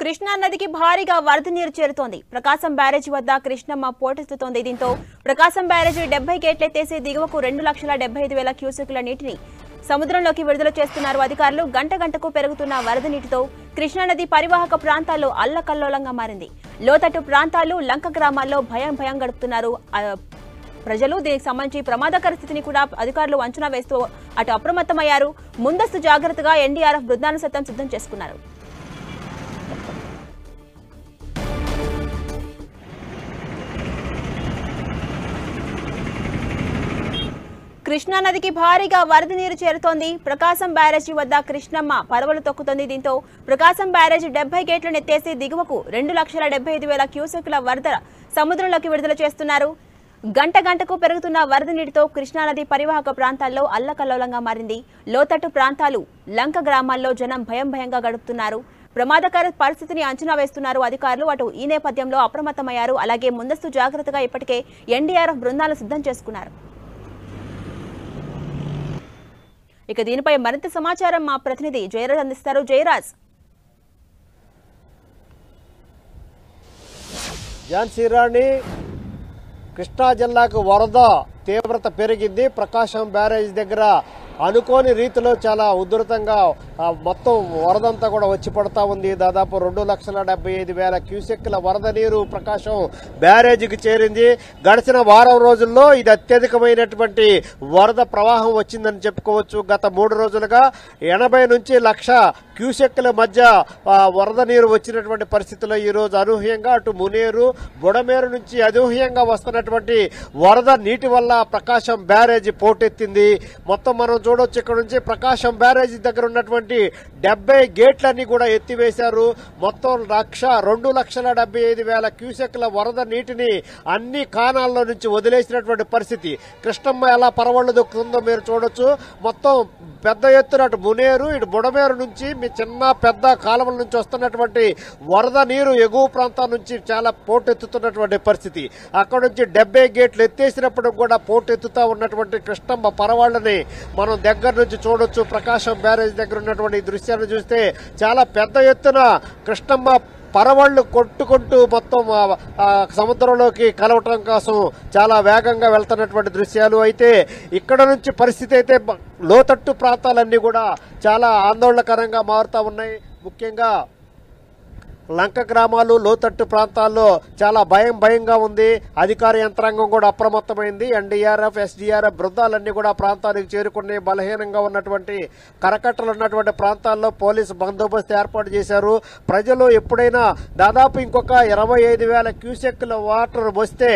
కృష్ణా నదికి భారీగా వరద నీరు చేరుతోంది ప్రకాశం బ్యారేజీ వద్ద కృష్ణమ్మ పోటెత్తుతోంది దీంతో ప్రకాశం బ్యారేజీ డెబ్బై గేట్లెత్తేసి దిగువకు రెండు లక్షల డెబ్బై ఐదు వేల క్యూసెక్ల నీటిని సముద్రంలోకి విడుదల చేస్తున్నారు అధికారులు గంట గంటకు పెరుగుతున్న వరద నీటితో కృష్ణానది పరివాహక ప్రాంతాల్లో అల్లకల్లోలంగా మారింది లోతట్టు ప్రాంతాలు లంక గ్రామాల్లో భయం భయం గడుపుతున్నారు ఆ, ప్రజలు దీనికి సంబంధించి ప్రమాదకర స్థితిని కూడా అధికారులు అంచనా వేస్తూ అటు అప్రమత్తమయ్యారు ముందస్తు జాగ్రత్తగా ఎన్డీఆర్ఎఫ్ బృందాలను సైతం సిద్ధం చేసుకున్నారు కృష్ణా నదికి భారీగా వరద నీరు చేరుతోంది ప్రకాశం బ్యారేజీ వద్ద కృష్ణమ్మ పరవలు తొక్కుతోంది దీంతో ప్రకాశం బ్యారేజీ డెబ్బై గేట్లను ఎత్తేసి దిగువకు రెండు లక్షల డెబ్బై ఐదు వేల క్యూసెక్ల వరద సముద్రంలోకి విడుదల చేస్తున్నారు గంట గంటకు పెరుగుతున్న వరద నీటితో కృష్ణానది పరివాహక ప్రాంతాల్లో అల్లకల్లోలంగా మారింది లోతట్టు ప్రాంతాలు లంక గ్రామాల్లో జనం భయం భయంగా గడుపుతున్నారు ప్రమాదకర పరిస్థితిని అంచనా వేస్తున్నారు అధికారులు అటు ఈ నేపథ్యంలో అప్రమత్తమయ్యారు అలాగే ముందస్తు జాగ్రత్తగా ఇప్పటికే ఎన్డీఆర్ఎఫ్ బృందాలు సిద్ధం చేసుకున్నారు ఇక దీనిపై మరింత సమాచారం మా ప్రతినిధి జయరాజ్ అందిస్తారు జయరాజ్ ఝాన్సీ రాణి కృష్ణా జిల్లాకు వరద తీవ్రత పెరిగింది ప్రకాశం బ్యారేజ్ దగ్గర అనుకోని రీతిలో చాలా ఉధృతంగా ఆ, మొత్తం వరదంతా కూడా వచ్చి పడతా ఉంది దాదాపు రెండు లక్షల డెబ్బై ఐదు వేల క్యూసెక్ల వరద నీరు ప్రకాశం బ్యారేజీకి చేరింది గడిచిన వారం రోజుల్లో ఇది అత్యధికమైనటువంటి వరద ప్రవాహం వచ్చిందని చెప్పుకోవచ్చు గత మూడు రోజులుగా ఎనభై నుంచి లక్ష క్యూసెక్ల మధ్య ఆ, వరద నీరు వచ్చినటువంటి పరిస్థితుల్లో ఈ రోజు అనూహ్యంగా అటు మునేరు బుడమేరు నుంచి అనూహ్యంగా వస్తున్నటువంటి వరద నీటి వల్ల ప్రకాశం బ్యారేజీ పోటెత్తింది మొత్తం మనం చూడొచ్చు ఇక్కడ నుంచి ప్రకాశం బ్యారేజీ దగ్గర ఉన్నటువంటి డెబ్బై గేట్లన్నీ కూడా ఎత్తివేశారు మొత్తం లక్ష రెండు లక్షల డెబ్బై ఐదు వేల క్యూసెక్ల వరద నీటిని అన్ని కానాల్లో నుంచి వదిలేసినటువంటి పరిస్థితి కృష్ణమ్మ ఎలా పరవళ్ళు దొక్కుతుందో మీరు చూడొచ్చు మొత్తం పెద్ద ఎత్తున అటు మునేరు ఇటు బుడమేరు నుంచి మీ చిన్న పెద్ద కాలువల నుంచి వస్తున్నటువంటి వరద నీరు ఎగువ ప్రాంతం నుంచి చాలా పోటెత్తుతున్నటువంటి పరిస్థితి అక్కడ నుంచి డెబ్బై గేట్లు ఎత్తేసినప్పుడు కూడా పోటెత్తుతా ఉన్నటువంటి కృష్ణమ్మ పరవాళ్ళని మనం దగ్గర నుంచి చూడొచ్చు ప్రకాశం బ్యారేజ్ దగ్గర ఉన్నటువంటి ఈ దృశ్యాన్ని చూస్తే చాలా పెద్ద ఎత్తున కృష్ణమ్మ పరవళ్ళు కొట్టుకుంటూ మొత్తం ఆ, ఆ, సముద్రంలోకి కలవటం కోసం చాలా వేగంగా వెళ్తున్నటువంటి దృశ్యాలు అయితే ఇక్కడ నుంచి పరిస్థితి అయితే బ- లోతట్టు ప్రాంతాలన్నీ కూడా చాలా ఆందోళనకరంగా మారుతా ఉన్నాయి ముఖ్యంగా లంక గ్రామాలు లోతట్టు ప్రాంతాల్లో చాలా భయం భయంగా ఉంది అధికార యంత్రాంగం కూడా అప్రమత్తమైంది ఎన్డీఆర్ఎఫ్ ఎస్డీఆర్ఎఫ్ బృందాలన్నీ కూడా ప్రాంతానికి చేరుకుని బలహీనంగా ఉన్నటువంటి కరకట్టలు ఉన్నటువంటి ప్రాంతాల్లో పోలీసు బందోబస్తు ఏర్పాటు చేశారు ప్రజలు ఎప్పుడైనా దాదాపు ఇంకొక ఇరవై ఐదు వేల క్యూసెక్ల వాటర్ వస్తే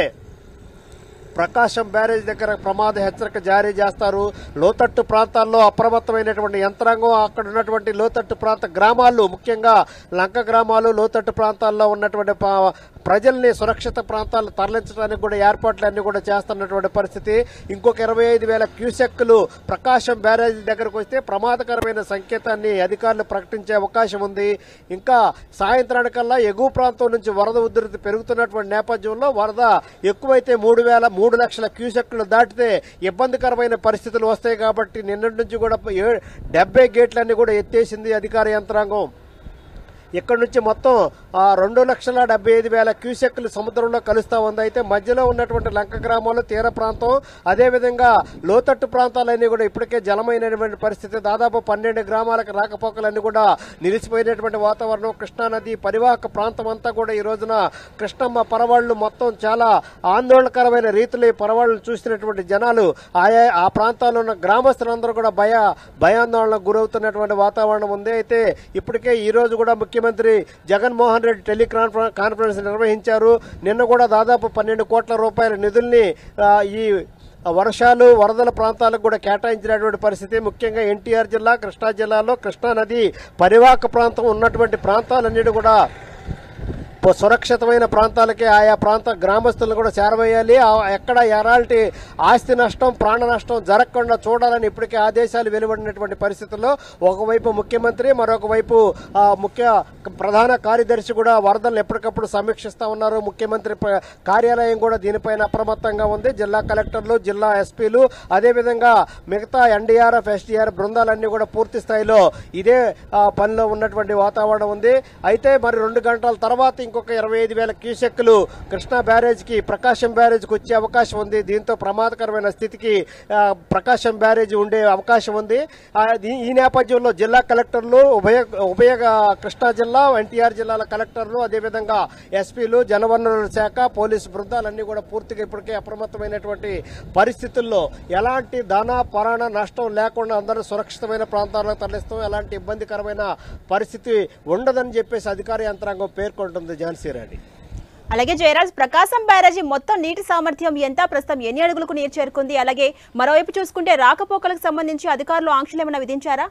ప్రకాశం బ్యారేజ్ దగ్గర ప్రమాద హెచ్చరిక జారీ చేస్తారు లోతట్టు ప్రాంతాల్లో అప్రమత్తమైనటువంటి యంత్రాంగం అక్కడ ఉన్నటువంటి లోతట్టు ప్రాంత గ్రామాలు ముఖ్యంగా లంక గ్రామాలు లోతట్టు ప్రాంతాల్లో ఉన్నటువంటి ప- ప్రజల్ని సురక్షిత ప్రాంతాలు తరలించడానికి కూడా ఏర్పాట్లు అన్ని కూడా చేస్తున్నటువంటి పరిస్థితి ఇంకొక ఇరవై ఐదు వేల క్యూసెక్లు ప్రకాశం బ్యారేజ్ దగ్గరకు వస్తే ప్రమాదకరమైన సంకేతాన్ని అధికారులు ప్రకటించే అవకాశం ఉంది ఇంకా సాయంత్రానికల్లా ఎగువ ప్రాంతం నుంచి వరద ఉధృతి పెరుగుతున్నటువంటి నేపథ్యంలో వరద ఎక్కువైతే మూడు వేల మూడు లక్షల క్యూసెక్లు దాటితే ఇబ్బందికరమైన పరిస్థితులు వస్తాయి కాబట్టి నిన్నటి నుంచి కూడా ఏ- డెబ్బై గేట్లన్నీ కూడా ఎత్తేసింది అధికార యంత్రాంగం ఇక్కడ నుంచి మొత్తం ఆ రెండు లక్షల డెబ్బై ఐదు వేల క్యూసెక్లు సముద్రంలో కలుస్తా ఉంది అయితే మధ్యలో ఉన్నటువంటి లంక గ్రామాలు తీర ప్రాంతం అదేవిధంగా లోతట్టు ప్రాంతాలన్నీ కూడా ఇప్పటికే జలమైనటువంటి పరిస్థితి దాదాపు పన్నెండు గ్రామాలకు రాకపోకలన్నీ కూడా నిలిచిపోయినటువంటి వాతావరణం కృష్ణానది పరివాహక ప్రాంతం అంతా కూడా ఈ రోజున కృష్ణమ్మ పరవాళ్లు మొత్తం చాలా ఆందోళనకరమైన రీతిలో ఈ పరవాళ్లు చూసినటువంటి జనాలు ఆయా ఆ ప్రాంతాల్లో ఉన్న గ్రామస్తులందరూ కూడా భయ భయాందోళనకు గురవుతున్నటువంటి వాతావరణం ఉంది అయితే ఇప్పటికే ఈ రోజు కూడా ముఖ్యమంత్రి జగన్మోహన్ రెడ్డి టెలికాన్ఫరెన్స్ కాన్ఫరెన్స్ నిర్వహించారు నిన్న కూడా దాదాపు పన్నెండు కోట్ల రూపాయల నిధుల్ని ఆ, ఈ వర్షాలు వరదల ప్రాంతాలకు కూడా కేటాయించినటువంటి పరిస్థితి ముఖ్యంగా ఎన్టీఆర్ జిల్లా కృష్ణా జిల్లాలో కృష్ణా నది పరివాహక ప్రాంతం ఉన్నటువంటి ప్రాంతాలన్నిటి కూడా ప- సురక్షితమైన ప్రాంతాలకి ఆయా ప్రాంత గ్రామస్తులను కూడా చేరవేయాలి ఆ- ఎక్కడ ఎలాంటి ఆస్తి నష్టం ప్రాణ నష్టం జరగకుండా చూడాలని ఇప్పటికే ఆదేశాలు వెలువడినటువంటి పరిస్థితుల్లో ఒకవైపు ముఖ్యమంత్రి మరొక వైపు ఆ, ముఖ్య ప్రధాన కార్యదర్శి కూడా వరదలను ఎప్పటికప్పుడు సమీక్షిస్తా ఉన్నారు ముఖ్యమంత్రి ప- కార్యాలయం కూడా దీనిపైన అప్రమత్తంగా ఉంది జిల్లా కలెక్టర్లు జిల్లా ఎస్పీలు అదేవిధంగా మిగతా ఎన్డీఆర్ఎఫ్ ఎస్డీఆర్ బృందాలన్నీ కూడా పూర్తి స్థాయిలో ఇదే ఆ, పనిలో ఉన్నటువంటి వాతావరణం ఉంది అయితే మరి రెండు గంటల తర్వాత ఇంకొక ఇరవై ఐదు వేల క్యూసెక్లు కృష్ణా బ్యారేజ్కి ప్రకాశం బ్యారేజ్కి వచ్చే అవకాశం ఉంది దీంతో ప్రమాదకరమైన స్థితికి ఆ, ప్రకాశం బ్యారేజ్ ఉండే అవకాశం ఉంది ఆ, దీ- ఈ నేపథ్యంలో జిల్లా కలెక్టర్లు ఉభయ ఉభయ కృష్ణా జిల్లా ఎన్టీఆర్ జిల్లాల కలెక్టర్లు అదేవిధంగా ఎస్పీలు జలవనరుల శాఖ పోలీసు బృందాలన్నీ కూడా పూర్తిగా ఇప్పటికే అప్రమత్తమైనటువంటి పరిస్థితుల్లో ఎలాంటి ధన పరాణ నష్టం లేకుండా అందరూ సురక్షితమైన ప్రాంతాలకు తరలిస్తాం ఎలాంటి ఇబ్బందికరమైన పరిస్థితి ఉండదని చెప్పేసి అధికార యంత్రాంగం పేర్కొంటుంది ఝాన్సీ రాణి అలాగే జయరాజ్ ప్రకాశం బ్యారేజీ మొత్తం నీటి సామర్థ్యం ఎంత ప్రస్తుతం ఎన్ని అడుగులకు నీరు చేరుకుంది అలాగే మరోవైపు చూసుకుంటే రాకపోకలకు సంబంధించి అధికారులు ఆంక్షలు ఏమైనా విధించారా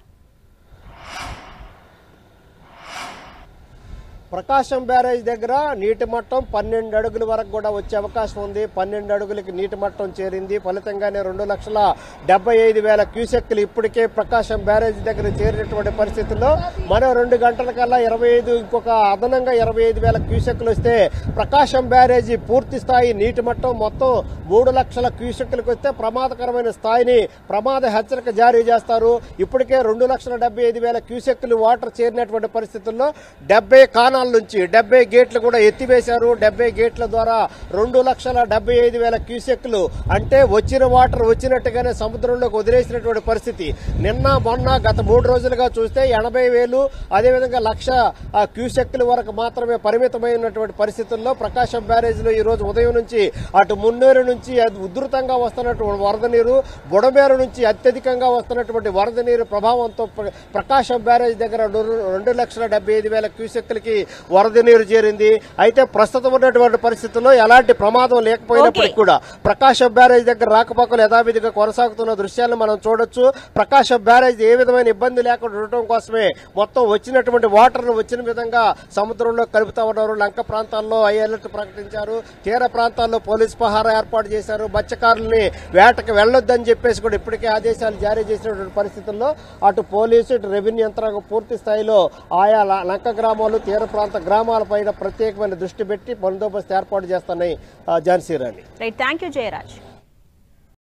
ప్రకాశం బ్యారేజ్ దగ్గర నీటి మట్టం పన్నెండు అడుగుల వరకు కూడా వచ్చే అవకాశం ఉంది పన్నెండు అడుగులకి నీటి మట్టం చేరింది ఫలితంగానే రెండు లక్షల డెబ్బై ఐదు వేల క్యూసెక్లు ఇప్పటికే ప్రకాశం బ్యారేజ్ దగ్గర చేరినటువంటి పరిస్థితుల్లో మరో రెండు గంటల కల్లా ఇరవై ఐదు ఇంకొక అదనంగా ఇరవై ఐదు వేల క్యూసెక్లు వస్తే ప్రకాశం బ్యారేజీ పూర్తి స్థాయి నీటి మట్టం మొత్తం మూడు లక్షల క్యూసెక్లకు వస్తే ప్రమాదకరమైన స్థాయిని ప్రమాద హెచ్చరిక జారీ చేస్తారు ఇప్పటికే రెండు లక్షల డెబ్బై ఐదు వేల క్యూసెక్లు వాటర్ చేరినటువంటి పరిస్థితుల్లో డెబ్బై కానాల నుంచి డెబ్బై గేట్లు కూడా ఎత్తివేశారు డెబ్బై గేట్ల ద్వారా రెండు లక్షల డెబ్బై ఐదు వేల క్యూసెక్లు అంటే వచ్చిన వాటర్ వచ్చినట్టుగానే సముద్రంలోకి వదిలేసినటువంటి పరిస్థితి నిన్న మొన్న గత మూడు రోజులుగా చూస్తే ఎనభై వేలు అదేవిధంగా లక్ష ఆ, క్యూసెక్ల వరకు మాత్రమే పరిమితమైనటువంటి పరిస్థితుల్లో ప్రకాశం బ్యారేజ్లో ఈ రోజు ఉదయం నుంచి అటు మున్నేరు నుంచి అది ఉధృతంగా వస్తున్నటువంటి వరద నీరు బుడమేరు నుంచి అత్యధికంగా వస్తున్నటువంటి వరద నీరు ప్రభావంతో ప్ర- ప్రకాశం బ్యారేజ్ దగ్గర రెండు- రెండు లక్షల డెబ్బై ఐదు వేల క్యూసెక్లకి వరద నీరు చేరింది అయితే ప్రస్తుతం ఉన్నటువంటి పరిస్థితుల్లో ఎలాంటి ప్రమాదం లేకపోయినప్పటికీ కూడా ప్రకాశం బ్యారేజ్ దగ్గర రాకపోకలు యథావిధిగా కొనసాగుతున్న దృశ్యాలను మనం చూడొచ్చు ప్రకాశం బ్యారేజ్ ఏ విధమైన ఇబ్బంది లేకుండా ఉండటం కోసమే మొత్తం వచ్చినటువంటి వాటర్ ను వచ్చిన విధంగా సముద్రంలో కలుపుతా ఉన్నారు లంక ప్రాంతాల్లో హై అలర్ట్ ప్రకటించారు తీర ప్రాంతాల్లో పోలీస్ పహారా ఏర్పాటు చేశారు మత్స్యకారుల్ని వేటకు వెళ్లొద్దని చెప్పేసి కూడా ఇప్పటికే ఆదేశాలు జారీ చేసినటువంటి పరిస్థితుల్లో అటు పోలీసు ఇటు రెవెన్యూ యంత్రాంగం పూర్తి స్థాయిలో ఆయా ల- లంక గ్రామాలు తీర ప్రాంత గ్రామాలపైన ప్రత్యేకమైన దృష్టి పెట్టి బందోబస్తు ఏర్పాటు చేస్తున్నాయి ఆ, Jhansi Rani right thank you Jayaraj